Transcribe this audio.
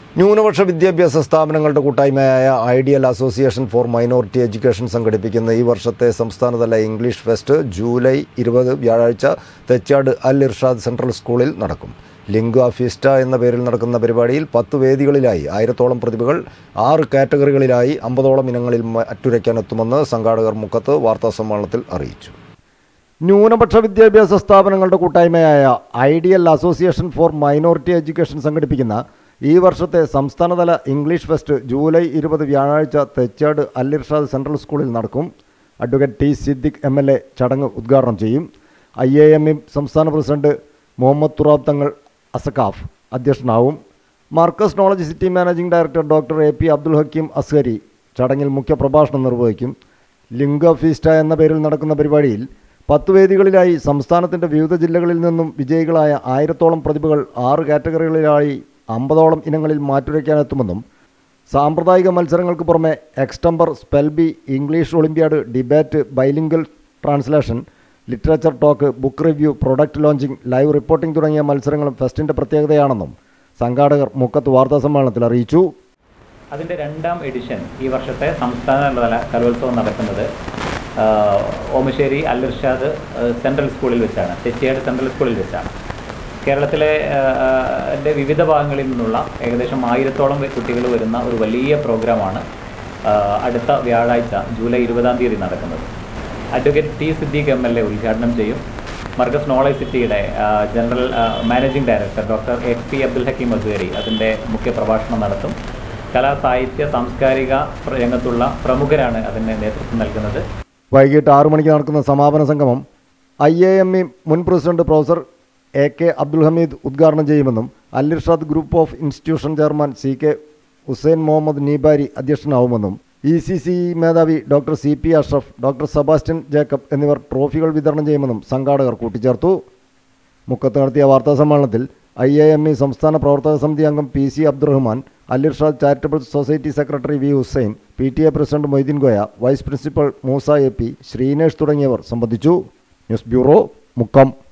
ന്യൂനപക്ഷ വിദ്യാഭ്യാസ സ്ഥാപനങ്ങളുടെ കൂട്ടായ്മയായ Ideal Association for Minority Education സംഘടിപ്പിക്കുന്ന ഈ വർഷത്തെ സംസ്ഥാനതല ഇംഗ്ലീഷ് ഫെസ്റ്റ് ജൂലൈ ഇരുപത് വ്യാഴാഴ്ച തെച്ചാട് അൽ ഇർഷാദ് സെൻട്രൽ സ്കൂളിൽ നടക്കും ലിംഗ്വ ഫിസ്റ്റ എന്ന പേരിൽ നടക്കുന്ന പരിപാടിയിൽ പത്ത് വേദികളിലായി ആയിരത്തോളം പ്രതിഭകൾ ആറ് കാറ്റഗറികളിലായി അമ്പതോളം ഇനങ്ങളിൽ മറ്റുരയ്ക്കാനെത്തുമെന്ന് സംഘാടകർ മുക്കത്ത് വാർത്താസമ്മേളനത്തിൽ അറിയിച്ചു ന്യൂനപക്ഷ വിദ്യാഭ്യാസ സ്ഥാപനങ്ങളുടെ കൂട്ടായ്മയായ Ideal Association for Minority Education സംഘടിപ്പിക്കുന്ന ഈ വർഷത്തെ സംസ്ഥാനതല ഇംഗ്ലീഷ് ഫെസ്റ്റ് ജൂലൈ ഇരുപത് വ്യാഴാഴ്ച തെച്ചാട് അല്ലിർഷാദ് സെൻട്രൽ സ്കൂളിൽ നടക്കും advocate T Siddique M L A ചടങ്ങ് ഉദ്ഘാടനം ചെയ്യും ഐ എ എം സംസ്ഥാന പ്രസിഡന്റ് മുഹമ്മദ് തുറാബ് തങ്ങൾ അസക്കാഫ് അധ്യക്ഷനാവും Markaz knowledge city managing director doctor A P Abdul Hakeem Azhari ചടങ്ങിൽ മുഖ്യപ്രഭാഷണം നിർവഹിക്കും ലിംഗ ഫീസ്റ്റ എന്ന പേരിൽ നടക്കുന്ന പരിപാടിയിൽ പത്ത് വേദികളിലായി സംസ്ഥാനത്തിൻ്റെ വിവിധ ജില്ലകളിൽ നിന്നും വിജയികളായ ആയിരത്തോളം പ്രതിഭകൾ ആറ് കാറ്റഗറികളിലായി അമ്പതോളം ഇനങ്ങളിൽ മാറ്റുരയ്ക്കാനെത്തുമെന്നും സാമ്പ്രദായിക മത്സരങ്ങൾക്ക് പുറമെ extempore spell bee English olympiad debate bilingual translation literature talk book review product launching live reporting തുടങ്ങിയ മത്സരങ്ങളും ഫെസ്റ്റിൻ്റെ പ്രത്യേകതയാണെന്നും സംഘാടകർ മുക്കത്ത് വാർത്താസമ്മേളനത്തിൽ അറിയിച്ചു അതിൻ്റെ രണ്ടാം എഡിഷൻ ഈ വർഷത്തെ സംസ്ഥാനതല കലോത്സവം നടക്കുന്നത് ആ, ഓമശ്ശേരി അൽ ഇർഷാദ് ആ, സെൻട്രൽ സ്കൂളിൽ വെച്ചാണ് തെച്ചിയാട് സെൻട്രൽ സ്കൂളിൽ വെച്ചാണ് കേരളത്തിലെ ആ, ആ, ന്റെ വിവിധ ഭാഗങ്ങളിൽ നിന്നുള്ള ഏകദേശം ആയിരത്തോളം കുട്ടികൾ വരുന്ന ഒരു വലിയ പ്രോഗ്രാമാണ് ആ, അടുത്ത വ്യാഴാഴ്ച ജൂലൈ ഇരുപതാം തീയതി നടക്കുന്നത് advocate T Siddique M L A ഉദ്ഘാടനം ചെയ്യും മർക്കസ് നോളജ് സിറ്റിയുടെ ആ, ജനറൽ ആ, managing director doctor A P Abdul Hakeem Azhari അതിൻ്റെ മുഖ്യ പ്രഭാഷണം നടത്തും കലാ സാഹിത്യ സാംസ്കാരിക പ്ര- രംഗത്തുള്ള പ്രമുഖരാണ് അതിന് നേതൃത്വം നൽകുന്നത് വൈകിട്ട് ആറു മണിക്ക് നടക്കുന്ന സമാപന സംഗമം ഐ എ എം ഇ മുൻ president professor A K Abdul Hameed ഉദ്ഘാടനം ചെയ്യുമെന്നും Alirshad group of institution chairman C K Hussain Muhammad Neebari അധ്യക്ഷനാവുമെന്നും ഇ സി സി മേധാവി doctor C P Ashraf doctor Sebastian Jacob എന്നിവർ ട്രോഫികൾ വിതരണം ചെയ്യുമെന്നും സംഘാടകർ കൂട്ടിച്ചേർത്തു മുക്കത്ത് നടത്തിയ വാർത്താസമ്മേളനത്തിൽ ഐ എ എം ഇ സംസ്ഥാന പ്രവർത്തക സമിതി അംഗം P C Abdurahman Alirshad charitable society secretary V Hussain P T A president Moideen Goya vice principal Moosa A P Sreenesh തുടങ്ങിയവർ സംബന്ധിച്ചു ന്യൂസ് ബ്യൂറോ മുക്കം